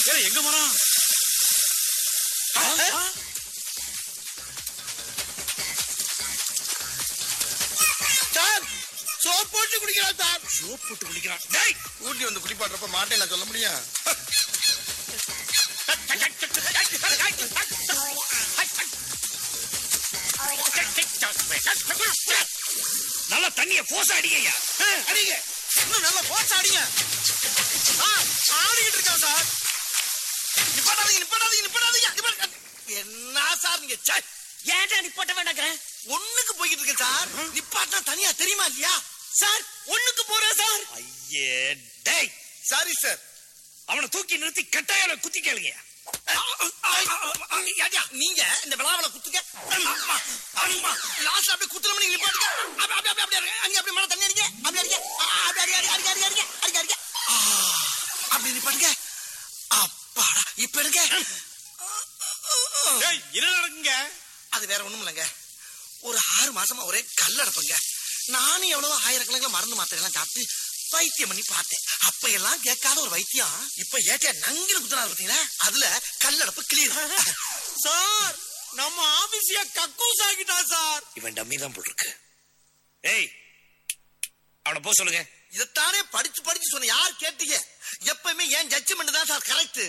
ஏய், எங்க மரம் சார் சோப் போட்டு குடிக்கிறான் சார் சோப் போட்டு குடிக்கிறான் டேய் ஊட்டி வந்து குளிப்பாடுறப்ப மாட்டேன் சொல்ல முடியும் நல்லா தண்ணிய போச அடிங்கய்யா அடிங்க இன்னும் நல்லா போச்சு அடிங்க சார் ஆடிக்கிட்டு இருக்கேன் சார் நிப்பாட்டாதீங்க நிப்பாட்டாதீங்க நிப்பாட்டாதீங்க நிப்பாட்டாதீங்க. என்ன சார் நீங்க ச்சே, ஏன்டா நிப்பாட்ட வேண்டாங்கிறேன் ஒண்ணுக்கு போய்கிட்டு இருக்கேன் சார் நிப்பாட்டினா தனியா தெரியுமா இல்லையா சார் ஒண்ணுக்கு போறேன் சார் ஐயே டேய் சாரி சார் அவனை தூக்கி நிறுத்தி கட்டாயால குத்தி கேளுங்க நீங்க இந்த விழாவில குத்துங்க லாஸ்ட் அப்படியே குத்துற நீங்க நிப்பாட்டுங்க அப்படி அப்படி அப்படி அப்படியே அங்க அப்படி மேல தண்ணி அடிங்க அப்படி அடிங்க ஆ, அப்படி அடி அடி அடிங்க அடிங்க அடிங்க அடிங்க அடிங்க ஆ, அப்படி நிப்பாட்டுங்க அப்பாடா இப்ப எடுங்க டேய் என்ன நடக்குங்க அது வேற ஒண்ணும் இல்லைங்க ஒரு ஆறு மாசமா ஒரே கல்லடப்புங்க நானும் எவ்வளவோ ஆயிரக்கணக்கில் மருந்து மாத்திரை எல்லாம் சாப்பிட்டு வைத்தியம் பண்ணி பார்த்தேன் அப்ப எல்லாம் கேட்காத ஒரு வைத்தியம் இப்ப ஏட்டியா நங்கில குத்துறாரு பாத்தீங்களா அதுல கல்லடப்பு கிளியர் சார் நம்ம ஆபீஸிய கக்கூஸ் ஆகிட்டான் சார் இவன் டம்மி தான் போட்டிருக்கு ஏய் அவனை போ சொல்லுங்க இதைத்தானே படிச்சு படிச்சு சொன்ன யார் கேட்டீங்க எப்பவுமே ஏன் ஜட்ஜ்மெண்ட் தான் சார் கரெக்ட்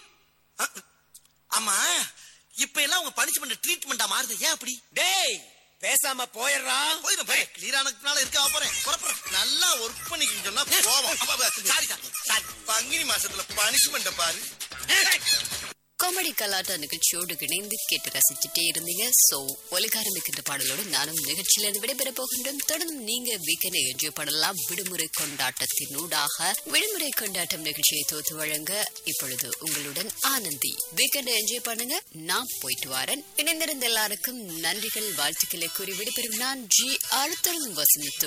ஆமா இப்ப எல்லாம் உங்க பனிஷ்மெண்ட் ட்ரீட்மெண்டா மாறுது ஏன் அப்படி டேய் பேசாம போயிடுறான் போயிடும் போய் கிளியர் ஆனதுனால இருக்கா போறேன் புறப்புறேன் நல்லா ஒர்க் பண்ணிக்கின்னு சொன்னா போவோம் சாரி சார் சாரி பங்கினி மாசத்துல பனிஷ்மெண்ட் பாரு காமெடி கலாட்டா நிகழ்ச்சியோடு இணைந்து கேட்டு ரசிச்சுட்டே இருந்தீங்க சோ ஒலிகாரமிக்கின்ற பாடலோடு நானும் நிகழ்ச்சியிலிருந்து விடைபெற போகின்றோம் தொடர்ந்து நீங்க வீக்கெண்டை என்ஜாய் பண்ணலாம் விடுமுறை கொண்டாட்டத்தினூடாக விடுமுறை கொண்டாட்டம் நிகழ்ச்சியை தோத்து வழங்க இப்பொழுது உங்களுடன் ஆனந்தி வீக்கெண்டை என்ஜாய் பண்ணுங்க நான் போயிட்டு வரேன் இணைந்திருந்த எல்லாருக்கும் நன்றிகள் வாழ்த்துக்களை கூறி விடைபெறும் நான் ஜி அடுத்தரும் வசந்தத்தோடு